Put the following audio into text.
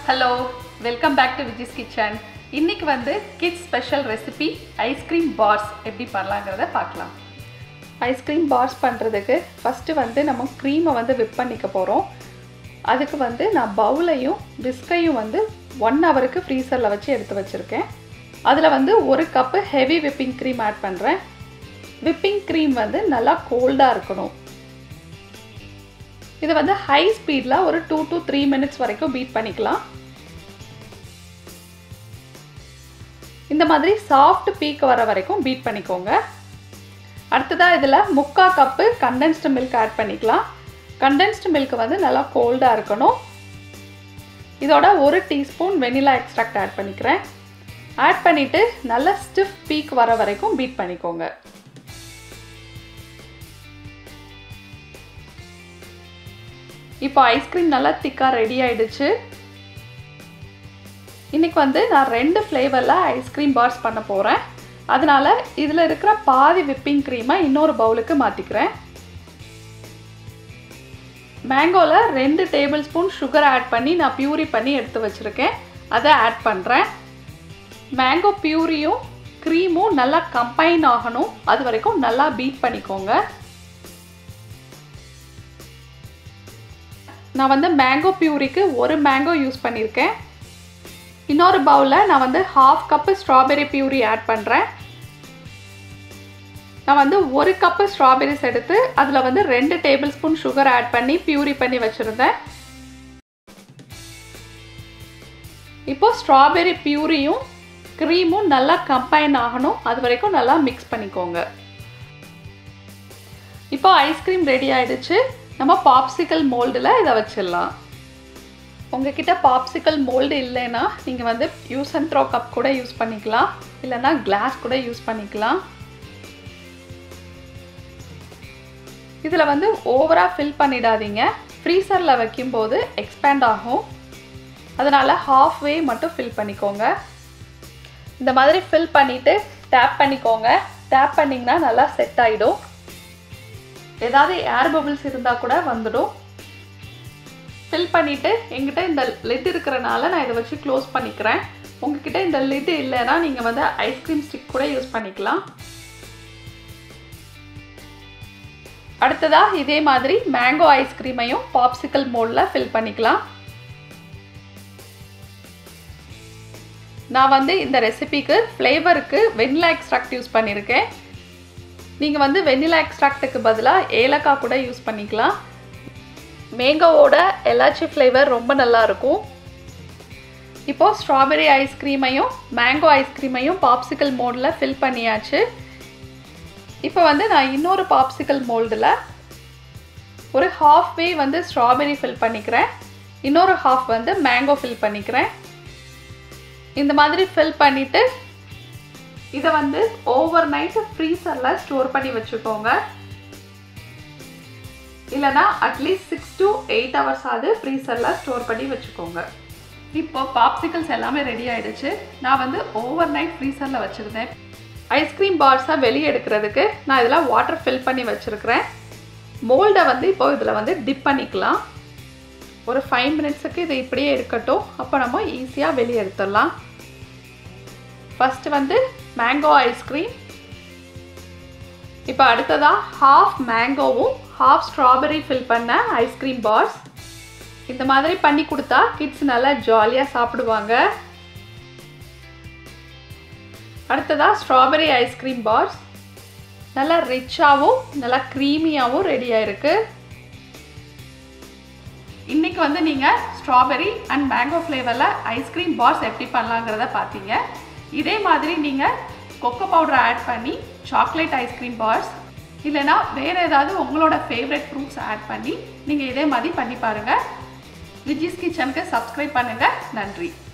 hello welcome back to Viji's kitchen இன்னைக்கு வந்து kids special recipe ice cream bars எப்படி பண்ணலாங்கிறத பார்க்கலாம் ஐஸ்கிரீம் பார்ஸ் பண்ணுறதுக்கு ஃபஸ்ட்டு வந்து நம்ம க்ரீமை வந்து விப் பண்ணிக்க போகிறோம் அதுக்கு வந்து நான் பவுலையும் பிஸ்கையும் வந்து ஒன் ஹவருக்கு ஃப்ரீசரில் வச்சு எடுத்து வச்சுருக்கேன் அதில் வந்து ஒரு cup heavy whipping cream add பண்ணுறேன் விப்பிங் க்ரீம் வந்து நல்லா கோல்டாக இருக்கணும் இதை வந்து ஹை ஸ்பீடில் ஒரு டூ டு த்ரீ மினிட்ஸ் வரைக்கும் பீட் பண்ணிக்கலாம் இந்த மாதிரி சாஃப்ட் பீக் வர வரைக்கும் பீட் பண்ணிக்கோங்க அடுத்ததாக இதில் முக்கா கப்பு கண்டென்ஸ்டு மில்க் ஆட் பண்ணிக்கலாம் கண்டென்ஸ்டு மில்க் வந்து நல்லா கோல்டாக இருக்கணும் இதோட ஒரு டீஸ்பூன் வெனிலா எக்ஸ்ட்ராக்ட் ஆட் பண்ணிக்கிறேன் ஆட் பண்ணிவிட்டு நல்லா ஸ்டிஃப் பீக் வர வரைக்கும் பீட் பண்ணிக்கோங்க இப்போ ஐஸ்கிரீம் நல்லா திக்காக ரெடி ஆயிடுச்சு இன்றைக்கி வந்து நான் ரெண்டு ஃப்ளேவரில் ஐஸ்கிரீம் பார்ஸ் பண்ண போகிறேன் அதனால் இதில் இருக்கிற பாதி விப்பிங் க்ரீமை இன்னொரு பவுலுக்கு மாற்றிக்கிறேன் மேங்கோவில் ரெண்டு டேபிள் ஸ்பூன் சுகர் ஆட் பண்ணி நான் பியூரி பண்ணி எடுத்து வச்சுருக்கேன் அதை ஆட் பண்ணுறேன் மேங்கோ பியூரியும் க்ரீமும் நல்லா கம்பைன் ஆகணும் அது வரைக்கும் நல்லா பீட் பண்ணிக்கோங்க நான் வந்து மேங்கோ பியூரிக்கு ஒரு மேங்கோ யூஸ் பண்ணியிருக்கேன் இன்னொரு பவுலில் நான் வந்து half cup strawberry puree add பண்ணுறேன் நான் வந்து ஒரு கப்பு ஸ்ட்ராபெரிஸ் எடுத்து அதில் வந்து ரெண்டு டேபிள் ஸ்பூன் சுகர் ஆட் பண்ணி பியூரி பண்ணி வச்சுருந்தேன் இப்போ ஸ்ட்ராபெரி பியூரியும் க்ரீமும் நல்லா கம்பைன் ஆகணும் அது வரைக்கும் நல்லா மிக்ஸ் பண்ணிக்கோங்க இப்போ ஐஸ்கிரீம் ரெடி ஆயிடுச்சு நம்ம பாப்சிக்கல் மோல்டில் இதை வச்சிடலாம் உங்ககிட்ட பாப்சிக்கல் மோல்டு இல்லைன்னா நீங்கள் வந்து யூஸ் அண்ட் த்ரோ கப் கூட யூஸ் பண்ணிக்கலாம் இல்லைன்னா கிளாஸ் கூட யூஸ் பண்ணிக்கலாம் இதில் வந்து ஓவராக ஃபில் பண்ணிடாதீங்க ஃப்ரீசரில் வைக்கும்போது எக்ஸ்பேண்ட் ஆகும் அதனால் ஹாஃப் வே மட்டும் ஃபில் பண்ணிக்கோங்க இந்த மாதிரி ஃபில் பண்ணிவிட்டு டேப் பண்ணிக்கோங்க டேப் பண்ணிங்கன்னா நல்லா செட் ஆகிடும் ஏதாவது ஏர் பபிள்ஸ் இருந்தால் கூட வந்துடும் ஃபில் பண்ணிவிட்டு எங்கிட்ட இந்த லிட் இருக்கிறனால நான் இதை வச்சு க்ளோஸ் பண்ணிக்கிறேன் உங்ககிட்ட இந்த லிட் இல்லைன்னா நீங்கள் வந்து ஐஸ்கிரீம் ஸ்டிக் கூட யூஸ் பண்ணிக்கலாம் அடுத்ததாக இதே மாதிரி மேங்கோ ஐஸ்கிரீமையும் பாப்சிக்கல் மோல்டில் ஃபில் பண்ணிக்கலாம் நான் வந்து இந்த ரெசிபிக்கு ஃப்ளேவருக்கு வெனிலா எக்ஸ்ட்ராக்ட் யூஸ் பண்ணியிருக்கேன் நீங்கள் வந்து வெனிலா எக்ஸ்ட்ராக்ட்டுக்கு பதிலாக ஏலக்காய் கூட யூஸ் பண்ணிக்கலாம் மேங்கோவோட எலாச்சி ஃப்ளேவர் ரொம்ப நல்லாயிருக்கும் இப்போது ஸ்ட்ராபெரி ஐஸ்கிரீமையும் மேங்கோ ஐஸ்கிரீமையும் பாப்சிக்கல் மோல்டில் ஃபில் பண்ணியாச்சு இப்போ வந்து நான் இன்னொரு பாப்சிக்கல் மோல்டில் ஒரு ஹாஃப் வே வந்து ஸ்ட்ராபெரி ஃபில் பண்ணிக்கிறேன் இன்னொரு ஹாஃப் வந்து மேங்கோ ஃபில் பண்ணிக்கிறேன் இந்த மாதிரி ஃபில் பண்ணிவிட்டு இதை வந்து ஓவர் நைட் ஃப்ரீசரில் ஸ்டோர் பண்ணி வச்சுக்கோங்க இல்லைனா at least six to eight hours ஆகுது ஃப்ரீசரில் ஸ்டோர் பண்ணி வச்சுக்கோங்க இப்போ பாப்சிக்கல்ஸ் எல்லாமே ரெடி ஆகிடுச்சு நான் வந்து ஓவர் நைட் ஃப்ரீசரில் வச்சுருந்தேன் ஐஸ்கிரீம் பார்ஸாக வெளியே எடுக்கிறதுக்கு நான் இதில் வாட்டர் ஃபில் பண்ணி வச்சுருக்கிறேன் மோல்டை வந்து இப்போ இதில் வந்து டிப் பண்ணிக்கலாம் ஒரு ஃபைவ் மினிட்ஸுக்கு இது இப்படியே இருக்கட்டும் அப்போ நம்ம ஈஸியாக வெளியே எடுத்துடலாம் ஃபஸ்ட்டு வந்து மேங்கோ ஐஸ்கிரீம் இப்போ அடுத்ததாக ஹாஃப் மேங்கோவும் ஹாஃப் ஸ்ட்ராபெரி ஃபில் பண்ண ஐஸ்கிரீம் பார்ஸ் இந்த மாதிரி பண்ணி கொடுத்தா கிட்ஸ் நல்லா ஜாலியாக சாப்பிடுவாங்க அடுத்ததாக ஸ்ட்ராபெரி ஐஸ்கிரீம் பார்ஸ் நல்லா ரிச்சாகவும் நல்லா க்ரீமியாகவும் ரெடியாக இருக்குது இன்றைக்கி வந்து நீங்கள் ஸ்ட்ராபெரி அண்ட் மேங்கோ ஃப்ளேவரில் ஐஸ்கிரீம் பார்ஸ் எப்படி பண்ணலாங்கிறத பார்த்தீங்க இதே மாதிரி நீங்கள் கொக்கோ பவுடர் ஆட் பண்ணி சாக்லேட் ஐஸ்கிரீம் பார்ஸ் இல்லைனா வேறு ஏதாவது உங்களோட ஃபேவரட் ஃப்ரூட்ஸ் ஆட் பண்ணி நீங்கள் இதே மாதிரி பண்ணி பாருங்கள் விஜிஸ் கிச்சனுக்கு சப்ஸ்கிரைப் பண்ணுங்கள் நன்றி